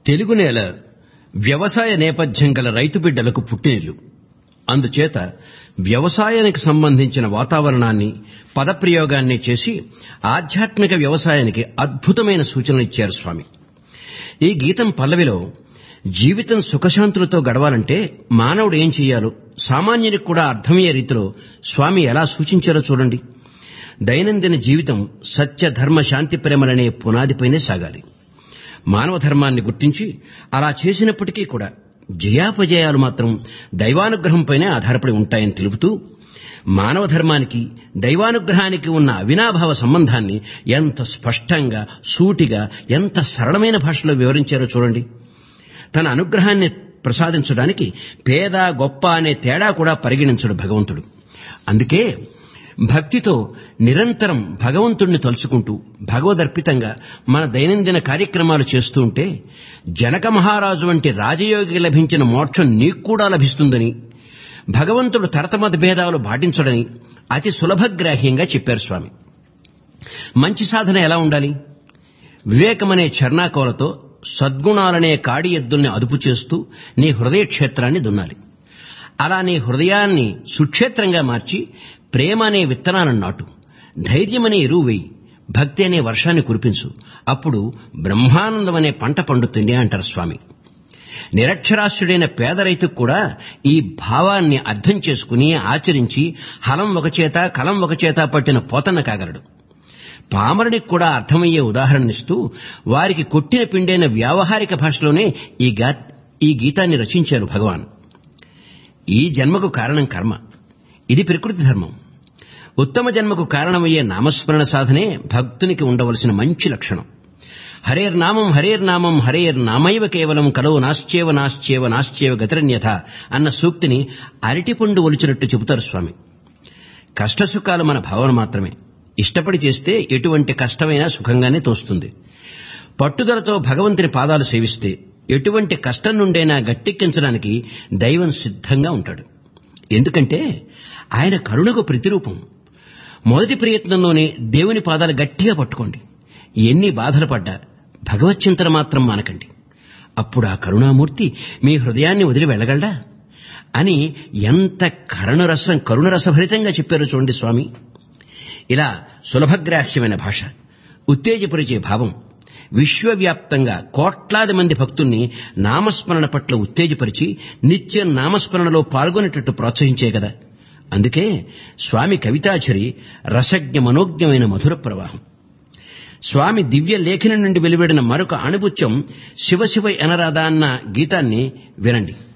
తెలుగు నేల వ్యవసాయ నేపథ్యం గల రైతు బిడ్డలకు పుట్టినిల్లు అందుచేత వ్యవసాయానికి సంబంధించిన వాతావరణాన్ని పదప్రయోగాన్ని చేసి ఆధ్యాత్మిక వ్యవసాయానికి అద్భుతమైన సూచనలు ఇచ్చారు స్వామి ఈ గీతం పల్లవిలో జీవితం సుఖశాంతులతో గడవాలంటే మానవుడు ఏం చెయ్యాలో సామాన్యునికి కూడా అర్థమయ్యే రీతిలో స్వామి ఎలా సూచించారో చూడండి దైనందిన జీవితం సత్య ధర్మ శాంతి ప్రేమలనే పునాదిపైనే సాగాలి మానవ ధర్మాన్ని గుర్తించి అలా చేసినప్పటికీ కూడా జయాపజయాలు మాత్రం దైవానుగ్రహంపైనే ఆధారపడి ఉంటాయని తెలుపుతూ మానవ ధర్మానికి దైవానుగ్రహానికి ఉన్న అవినాభావ సంబంధాన్ని ఎంత స్పష్టంగా సూటిగా ఎంత సరళమైన భాషలో వివరించారో చూడండి తన అనుగ్రహాన్ని ప్రసాదించడానికి పేద గొప్ప అనే తేడా కూడా పరిగణించడు భగవంతుడు అందుకే భక్తితో నిరంతరం భగవంతుణ్ణి తలుచుకుంటూ భగవదర్పితంగా మన దైనందిన కార్యక్రమాలు చేస్తూ ఉంటే జనక మహారాజు వంటి రాజయోగికి లభించిన మోక్షం నీకు కూడా లభిస్తుందని భగవంతుడు తరతమత భేదాలు పాటించడని అతి సులభగ్రాహ్యంగా చెప్పారు స్వామి మంచి సాధన ఎలా ఉండాలి వివేకమనే చర్నాకోలతో సద్గుణాలనే కాడి ఎద్దుల్ని అదుపు చేస్తూ నీ హృదయ క్షేత్రాన్ని దున్నాలి అలా నీ హృదయాన్ని సుక్షేత్రంగా మార్చి ప్రేమ అనే విత్తనాలను నాటు ధైర్యమనే ఎరువు వేయి భక్తి అనే వర్షాన్ని కురిపించు అప్పుడు బ్రహ్మానందం అనే పంట పండుతుంది అంటారు స్వామి నిరక్షరాస్యుడైన పేద రైతుకు కూడా ఈ భావాన్ని అర్థం చేసుకుని ఆచరించి హలం ఒక చేత కలం ఒక చేత పట్టిన పోతన్న కాగలడు పామరుడికి కూడా అర్థమయ్యే ఉదాహరణనిస్తూ వారికి కొట్టిన పిండైన వ్యావహారిక భాషలోనే ఈ గా ఈ గీతాన్ని రచించారు భగవాన్ ఈ జన్మకు కారణం కర్మ ఇది ప్రకృతి ధర్మం ఉత్తమ జన్మకు కారణమయ్యే నామస్మరణ సాధనే భక్తునికి ఉండవలసిన మంచి లక్షణం హరేర్నామం హరేర్నామం హరేర్నామైవ కేవలం కలో నాశ్చేవ నాశ్చేవ నాశ్చేవ గతిరన్యథ అన్న సూక్తిని అరటిపండు ఒలిచినట్టు చెబుతారు స్వామి కష్టసుఖాలు మన భావన మాత్రమే ఇష్టపడి చేస్తే ఎటువంటి కష్టమైనా సుఖంగానే తోస్తుంది పట్టుదలతో భగవంతుని పాదాలు సేవిస్తే ఎటువంటి కష్టం నుండైనా గట్టెక్కించడానికి దైవం సిద్ధంగా ఉంటాడు ఎందుకంటే ఆయన కరుణకు ప్రతిరూపం మొదటి ప్రయత్నంలోనే దేవుని పాదాలు గట్టిగా పట్టుకోండి ఎన్ని బాధలు పడ్డా భగవచ్చింతన మాత్రం మానకండి అప్పుడు ఆ కరుణామూర్తి మీ హృదయాన్ని వదిలి వెళ్ళగలడా అని ఎంత కరుణరసం కరుణరసభరితంగా చెప్పారు చూడండి స్వామి ఇలా సులభగ్రాహ్యమైన భాష ఉత్తేజపరిచే భావం విశ్వవ్యాప్తంగా కోట్లాది మంది భక్తుల్ని నామస్మరణ పట్ల ఉత్తేజపరిచి నిత్యం నామస్మరణలో పాల్గొనేటట్టు ప్రోత్సహించే కదా అందుకే స్వామి కవితాచరి రసజ్ఞ మనోజ్ఞమైన మధుర ప్రవాహం స్వామి దివ్య లేఖనం నుండి వెలువడిన మరొక అణుబుత్యం శివశివ ఎనరాదా అన్న గీతాన్ని వినండి